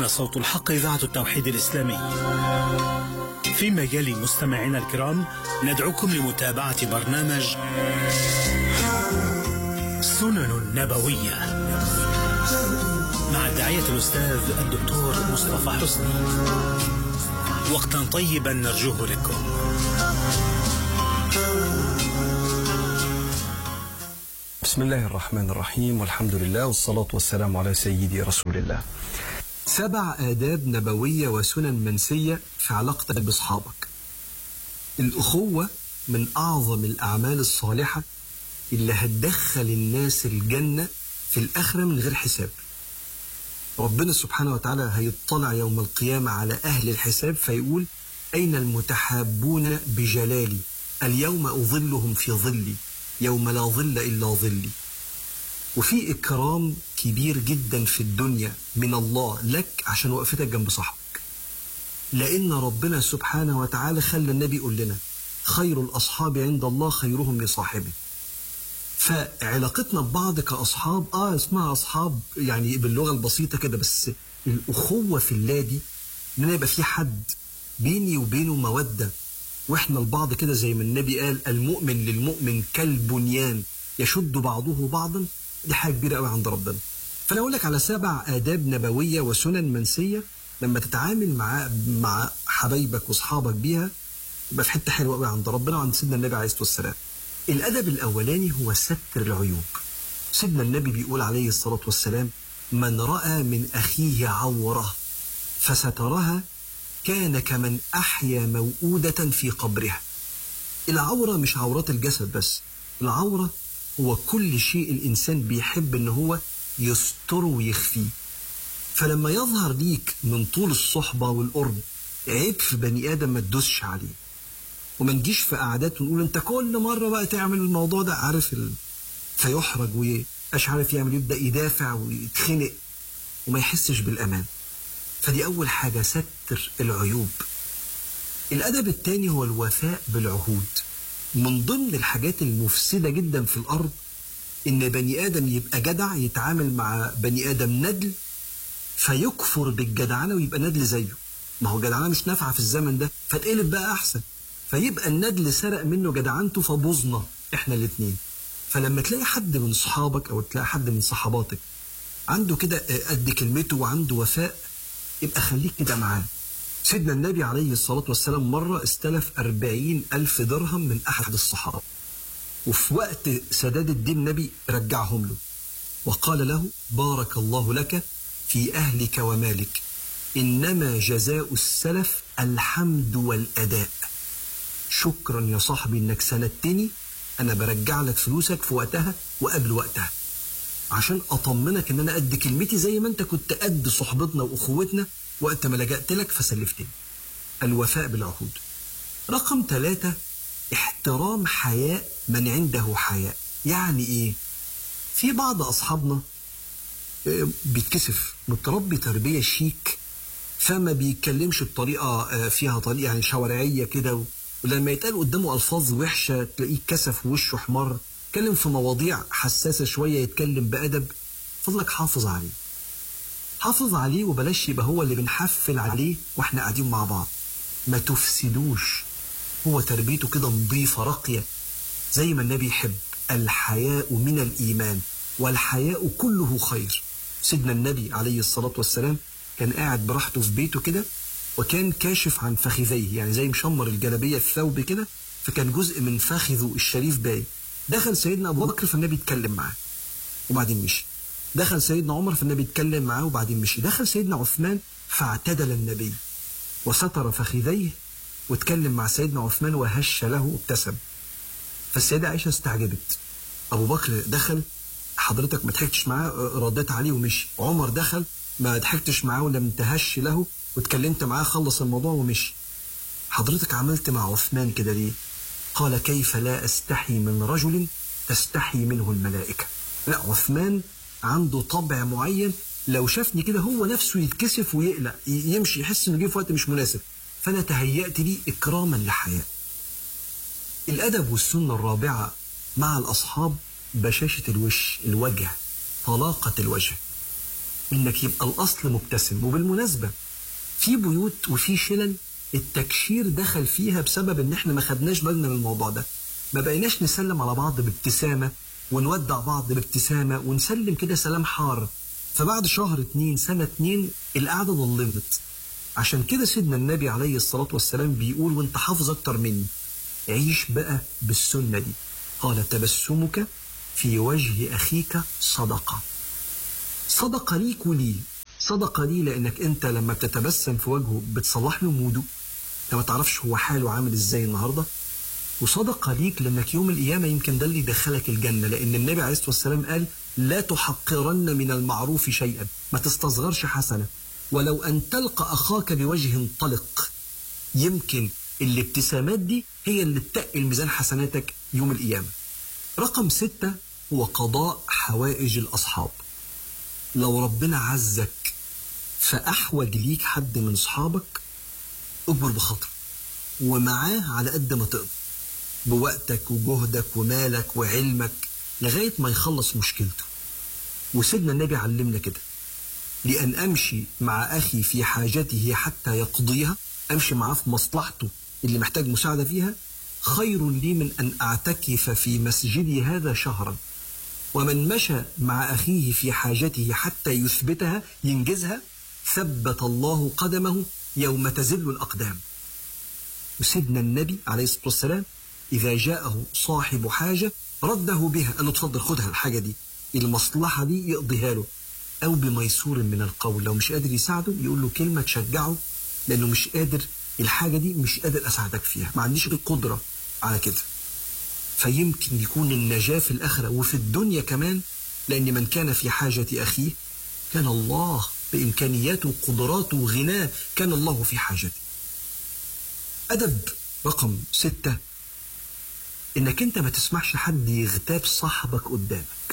هنا صوت الحق إذاعة التوحيد الإسلامي فيما يلي مستمعينا الكرام ندعوكم لمتابعة برنامج سنن نبوية مع الداعية الأستاذ الدكتور مصطفى حسني وقتا طيبا نرجوه لكم بسم الله الرحمن الرحيم والحمد لله والصلاة والسلام على سيدي رسول الله سبع آداب نبوية وسنن منسية في علاقتك بأصحابك الأخوة من أعظم الأعمال الصالحة اللي هتدخل الناس الجنة في الآخرة من غير حساب ربنا سبحانه وتعالى هيطلع يوم القيامة على أهل الحساب فيقول أين المتحابون بجلالي اليوم أظلهم في ظلي يوم لا ظل إلا ظلي وفي إكرام كبير جدا في الدنيا من الله لك عشان وقفتك جنب صاحبك لأن ربنا سبحانه وتعالى خلى النبي يقول لنا خير الأصحاب عند الله خيرهم لصاحبه فعلاقتنا ببعض كأصحاب آه اسمها أصحاب يعني باللغة البسيطة كده بس الأخوة في الله دي إن يبقى في حد بيني وبينه مودة واحنا لبعض كده زي ما النبي قال المؤمن للمؤمن كالبنيان يشد بعضه بعضا دي حاجه كبيره قوي عند ربنا فانا اقول لك على سبع اداب نبويه وسنن منسيه لما تتعامل مع مع حبايبك واصحابك بيها يبقى في حته حلوه قوي عند ربنا وعند سيدنا النبي عليه الصلاه والسلام الادب الاولاني هو ستر العيوب سيدنا النبي بيقول عليه الصلاه والسلام من راى من اخيه عوره فسترها كان كمن أحيا موؤودة في قبرها العورة مش عورات الجسد بس العورة هو كل شيء الإنسان بيحب إن هو يستره ويخفيه فلما يظهر ليك من طول الصحبة والقرب عيب في بني آدم ما تدوسش عليه وما نجيش في قعدات ونقول انت كل مرة بقى تعمل الموضوع ده عارف ال... فيحرج ومش عارف يعمل يبدأ يدافع ويتخنق وما يحسش بالأمان فدي أول حاجة ستر العيوب الأدب الثاني هو الوفاء بالعهود من ضمن الحاجات المفسدة جدا في الأرض إن بني آدم يبقى جدع يتعامل مع بني آدم ندل فيكفر بالجدعنة ويبقى ندل زيه ما هو جدعنة مش نافعة في الزمن ده فتقلب بقى أحسن فيبقى الندل سرق منه جدعنته فبوظنا إحنا الاتنين فلما تلاقي حد من صحابك أو تلاقي حد من صحاباتك عنده كده قد كلمته وعنده وفاء يبقى خليك كده معاه سيدنا النبي عليه الصلاة والسلام مرة استلف أربعين ألف درهم من أحد الصحابة وفي وقت سداد الدين النبي رجعهم له وقال له بارك الله لك في أهلك ومالك إنما جزاء السلف الحمد والأداء شكرا يا صاحبي إنك سندتني أنا برجع لك فلوسك في وقتها وقبل وقتها عشان اطمنك ان انا قد كلمتي زي ما انت كنت قد صحبتنا واخوتنا وقت ما لجأت لك فسلفتني. الوفاء بالعهود. رقم ثلاثة احترام حياء من عنده حياء. يعني ايه؟ في بعض اصحابنا بيتكسف متربي تربية شيك فما بيتكلمش بطريقة فيها طريقة يعني شوارعية كده ولما يتقال قدامه ألفاظ وحشة تلاقيه كسف ووشه احمر يتكلم في مواضيع حساسة شوية يتكلم بأدب فضلك حافظ عليه حافظ عليه وبلاش يبقى هو اللي بنحفل عليه واحنا قاعدين مع بعض ما تفسدوش هو تربيته كده نظيفة راقية زي ما النبي يحب الحياء من الإيمان والحياء كله خير سيدنا النبي عليه الصلاة والسلام كان قاعد براحته في بيته كده وكان كاشف عن فخذيه يعني زي مشمر الجلابية الثوب كده فكان جزء من فخذه الشريف باين دخل سيدنا ابو بكر فالنبي اتكلم معاه وبعدين مشي دخل سيدنا عمر فالنبي اتكلم معاه وبعدين مشي دخل سيدنا عثمان فاعتدل النبي وستر فخذيه واتكلم مع سيدنا عثمان وهش له وابتسم فالسيدة عائشة استعجبت أبو بكر دخل حضرتك ما ضحكتش معاه رديت عليه ومشي عمر دخل ما ضحكتش معاه ولم تهش له واتكلمت معاه خلص الموضوع ومشي حضرتك عملت مع عثمان كده ليه قال كيف لا أستحي من رجل تستحي منه الملائكة لا عثمان عنده طبع معين لو شافني كده هو نفسه يتكسف ويقلق يمشي يحس انه جه في وقت مش مناسب فانا تهيأت لي اكراما لحياء الادب والسنه الرابعه مع الاصحاب بشاشه الوش الوجه طلاقه الوجه انك يبقى الاصل مبتسم وبالمناسبه في بيوت وفي شلل التكشير دخل فيها بسبب ان احنا ما خدناش بالنا من الموضوع ده ما بقيناش نسلم على بعض بابتسامه ونودع بعض بابتسامه ونسلم كده سلام حار فبعد شهر اتنين سنه اتنين القعده ضلمت عشان كده سيدنا النبي عليه الصلاه والسلام بيقول وانت حافظ اكتر مني عيش بقى بالسنه دي قال تبسمك في وجه اخيك صدقه صدقه ليك وليه صدقه ليه لانك انت لما بتتبسم في وجهه بتصلح له موده انت ما تعرفش هو حاله عامل ازاي النهارده وصدقة ليك لأنك يوم القيامة يمكن ده اللي يدخلك الجنة لأن النبي عليه الصلاة والسلام قال لا تحقرن من المعروف شيئا ما تستصغرش حسنة ولو أن تلقى أخاك بوجه طلق يمكن الابتسامات دي هي اللي تقل ميزان حسناتك يوم القيامة رقم ستة هو قضاء حوائج الأصحاب لو ربنا عزك فأحوج ليك حد من أصحابك اجبر بخاطره ومعاه على قد ما تقدر بوقتك وجهدك ومالك وعلمك لغاية ما يخلص مشكلته وسيدنا النبي علمنا كده لأن أمشي مع أخي في حاجته حتى يقضيها أمشي معاه في مصلحته اللي محتاج مساعدة فيها خير لي من أن أعتكف في مسجدي هذا شهرا ومن مشى مع أخيه في حاجته حتى يثبتها ينجزها ثبت الله قدمه يوم تزل الأقدام وسيدنا النبي عليه الصلاة والسلام إذا جاءه صاحب حاجة رده بها قال له اتفضل خدها الحاجة دي المصلحة دي يقضيها له أو بميسور من القول لو مش قادر يساعده يقول له كلمة تشجعه لأنه مش قادر الحاجة دي مش قادر أساعدك فيها ما عنديش القدرة على كده فيمكن يكون النجاة في الآخرة وفي الدنيا كمان لأن من كان في حاجة أخيه كان الله بإمكانياته وقدراته وغناه كان الله في حاجته أدب رقم ستة إنك أنت ما تسمحش حد يغتاب صاحبك قدامك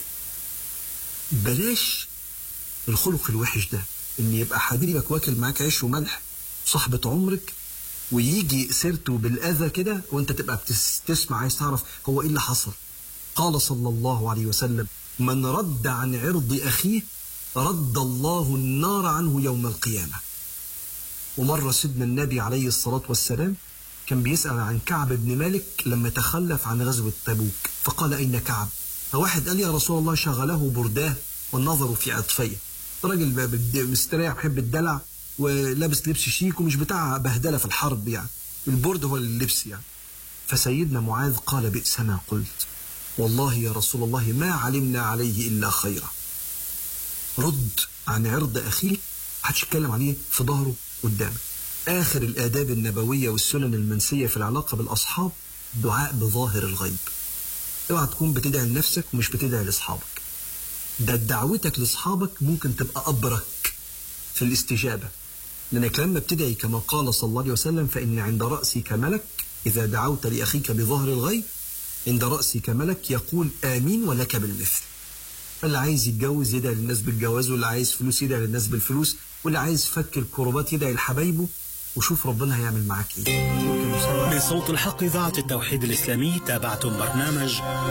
بلاش الخلق الوحش ده إن يبقى حبيبك واكل معاك عيش وملح صاحبة عمرك ويجي سيرته بالأذى كده وأنت تبقى بتسمع عايز تعرف هو إيه اللي حصل قال صلى الله عليه وسلم من رد عن عرض أخيه رد الله النار عنه يوم القيامة ومرة سيدنا النبي عليه الصلاة والسلام كان بيسأل عن كعب بن مالك لما تخلف عن غزوة تبوك فقال أين كعب فواحد قال يا رسول الله شغله برداه والنظر في عطفيه راجل مستريح بيحب الدلع ولابس لبس شيك ومش بتاع بهدلة في الحرب يعني البرد هو اللبس يعني فسيدنا معاذ قال بئس ما قلت والله يا رسول الله ما علمنا عليه إلا خيرا رد عن عرض أخيك محدش يتكلم عليه في ظهره قدامك آخر الآداب النبوية والسنن المنسية في العلاقة بالأصحاب دعاء بظاهر الغيب اوعى تكون بتدعي لنفسك ومش بتدعي لأصحابك ده دعوتك لأصحابك ممكن تبقى أبرك في الاستجابة لأنك لما بتدعي كما قال صلى الله عليه وسلم فإن عند رأسك ملك إذا دعوت لأخيك بظهر الغيب عند رأسك ملك يقول آمين ولك بالمثل اللي عايز يتجوز يدعي للناس بالجواز واللي عايز فلوس يدعي للناس بالفلوس واللي عايز فك الكروبات يدعي لحبايبه وشوف ربنا هيعمل معاك ايه من صوت الحق إذاعة التوحيد الإسلامي تابعتم برنامج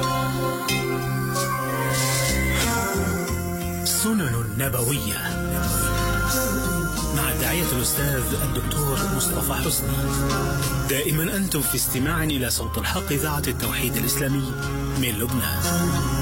سنن نبوية مع الداعية الأستاذ الدكتور مصطفى حسني دائما أنتم في استماع إلى صوت الحق إذاعة التوحيد الإسلامي من لبنان